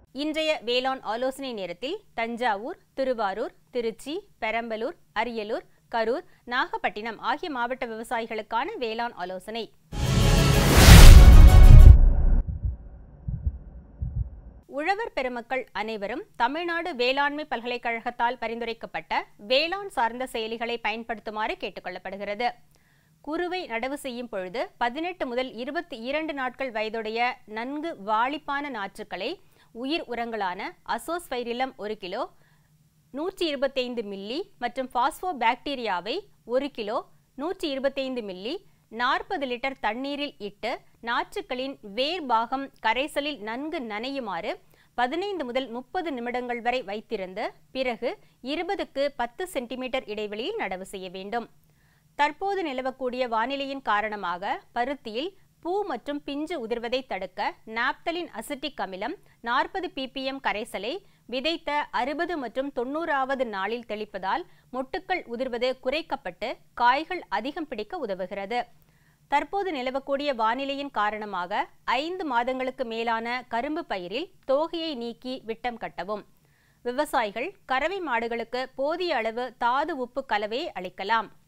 இன்றைய வேளாண் ஆலோசனை நேரத்தில் தஞ்சாவூர் திருவாரூர் திருச்சி பெரம்பலூர் அரியலூர் கரூர் நாகப்பட்டினம் ஆகிய மாவட்ட விவசாயிகளுக்கான வேளாண் ஆலோசனை உழவர் பெருமக்கள் அனைவரும் தமிழ்நாடு வேளாண்மை பல்கலைக்கழகத்தால் பரிந்துரைக்கப்பட்ட வேளாண் சார்ந்த செயலிகளை பயன்படுத்துமாறு கேட்டுக்கொள்ளப்படுகிறது குறுவை நடவு செய்யும் பொழுது பதினெட்டு முதல் இருபத்தி இரண்டு நாட்கள் வயதுடைய நன்கு வாளிப்பான நாற்றுக்களை உயிர் உரங்களான அசோஸ்பைரிலம் ஒரு கிலோ நூற்றி இருபத்தைந்து மில்லி மற்றும் பாஸ்போ பாக்டீரியாவை ஒரு கிலோ நூற்றி இருபத்தைந்து மில்லி நாற்பது லிட்டர் தண்ணீரில் இட்டு நாற்றுக்களின் வேர் பாகம் கரைசலில் நன்கு நனையுமாறு பதினைந்து முதல் முப்பது நிமிடங்கள் வரை வைத்திருந்து பிறகு இருபதுக்கு பத்து சென்டிமீட்டர் இடைவெளியில் நடவு செய்ய வேண்டும் தற்போது நிலவக்கூடிய வானிலையின் காரணமாக பருத்தியில் பூ மற்றும் பிஞ்சு உதிர்வதை தடுக்க நாப்தலின் அசிட்டிக் அமிலம் நாற்பது பிபிஎம் கரைசலை விதைத்த அறுபது மற்றும் தொண்ணூறாவது நாளில் தெளிப்பதால் மொட்டுக்கள் உதிர்வது குறைக்கப்பட்டு காய்கள் அதிகம் பிடிக்க உதவுகிறது தற்போது நிலவக்கூடிய வானிலையின் காரணமாக ஐந்து மாதங்களுக்கு மேலான கரும்பு பயிரில் தோகையை நீக்கி விட்டம் கட்டவும் விவசாயிகள் கறவை மாடுகளுக்கு போதிய அளவு தாது உப்பு கலவையை அளிக்கலாம்